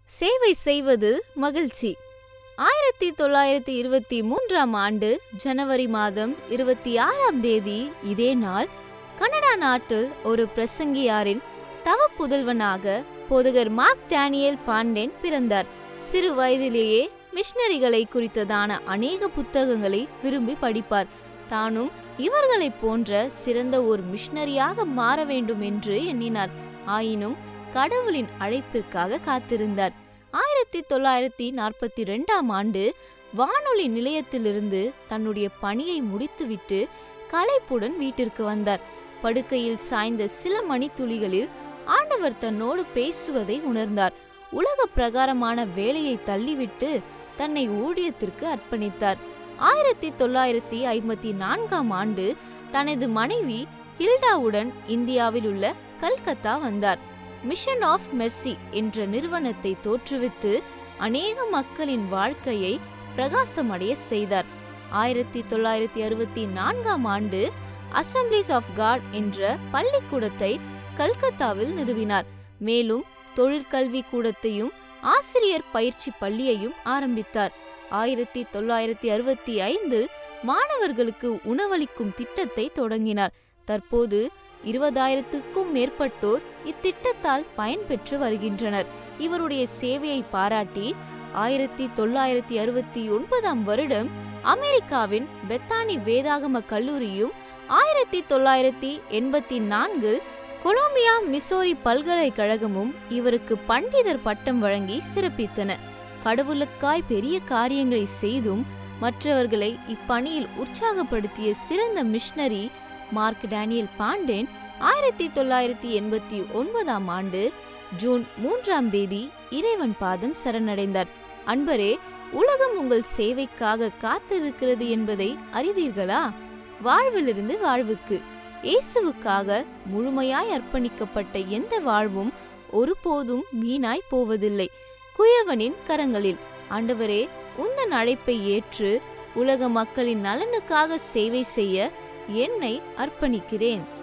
சேவை செய்வது மகிழ்ச்சி ஆயிரத்தி தொள்ளாயிரத்தி இருபத்தி மூன்றாம் ஆண்டு ஜனவரி மாதம் இருபத்தி ஆறாம் தேதி இதே நாள் கனடா நாட்டில் ஒரு பிரசங்கியாரின் தவ புதல்வனாக போதகர் மார்க் டேனியல் பாண்டேன் பிறந்தார் சிறு வயதிலேயே மிஷனரிகளை குறித்ததான அநேக புத்தகங்களை விரும்பி படிப்பார் தானும் இவர்களைப் போன்ற சிறந்த ஒரு மிஷனரியாக மாற வேண்டும் என்று எண்ணினார் ஆயினும் கடவுளின் அழைப்பிற்காக காத்திருந்தார் ஆயிரத்தி தொள்ளாயிரத்தி நாற்பத்தி ரெண்டாம் ஆண்டு வானொலி நிலையத்திலிருந்து தன்னுடைய பணியை முடித்துவிட்டு களைப்புடன் வீட்டிற்கு வந்தார் படுக்கையில் சாய்ந்த சில மணித்துளிகளில் ஆண்டவர் தன்னோடு பேசுவதை உணர்ந்தார் உலக பிரகாரமான வேலையை தள்ளிவிட்டு தன்னை ஊழியத்திற்கு அர்ப்பணித்தார் ஆயிரத்தி தொள்ளாயிரத்தி ஐம்பத்தி நான்காம் ஆண்டு தனது மனைவி ஹில்டாவுடன் இந்தியாவில் உள்ள கல்கத்தா வந்தார் மிஷன் ஆஃப் மெர்சி என்ற நிறுவனத்தை தோற்றுவித்து அநேக மக்களின் வாழ்க்கையை பிரகாசமடைய செய்தார் ஆயிரத்தி தொள்ளாயிரத்தி அறுபத்தி நான்காம் ஆண்டு அசம்பிளிஸ் ஆஃப் காட் என்ற பள்ளிக்கூடத்தை கல்கத்தாவில் நிறுவினார் மேலும் தொழிற்கல்வி கூடத்தையும் ஆசிரியர் பயிற்சி பள்ளியையும் ஆரம்பித்தார் ஆயிரத்தி தொள்ளாயிரத்தி அறுபத்தி ஐந்தில் மாணவர்களுக்கு உணவளிக்கும் திட்டத்தை தொடங்கினார் தற்போது இருபதாயிரத்துக்கும் மேற்பட்டோர் இத்திட்டத்தால் பயன்பெற்று வருகின்றனர் இவருடைய சேவையை பாராட்டி ஆயிரத்தி தொள்ளாயிரத்தி அறுபத்தி ஒன்பதாம் வருடம் அமெரிக்காவின் பெத்தானி வேதாகம கல்லூரியும் ஆயிரத்தி தொள்ளாயிரத்தி எண்பத்தி நான்கில் கொலம்பியா மிசோரி பல்கலைக்கழகமும் இவருக்கு பண்டிதர் பட்டம் வழங்கி சிறப்பித்தன கடவுளுக்காய் பெரிய காரியங்களை செய்தும் மற்றவர்களை இப்பணியில் உற்சாகப்படுத்திய சிறந்த மிஷனரி மார்க் டேனியல் பாண்டேன் ஆயிரத்தி தொள்ளாயிரத்தி எண்பத்தி ஒன்பதாம் ஆண்டு ஜூன் மூன்றாம் தேதி இறைவன் பாதம் சரணடைந்தார் அன்பரே உலகம் உங்கள் சேவைக்காக காத்திருக்கிறது என்பதை அறிவீர்களா வாழ்விலிருந்து வாழ்வுக்கு இயேசுவுக்காக முழுமையாய் அர்ப்பணிக்கப்பட்ட எந்த வாழ்வும் ஒருபோதும் வீணாய் போவதில்லை குயவனின் கரங்களில் ஆண்டவரே உந்தன் அழைப்பை ஏற்று உலக மக்களின் நலனுக்காக சேவை செய்ய என்னை அர்ப்பணிக்கிறேன்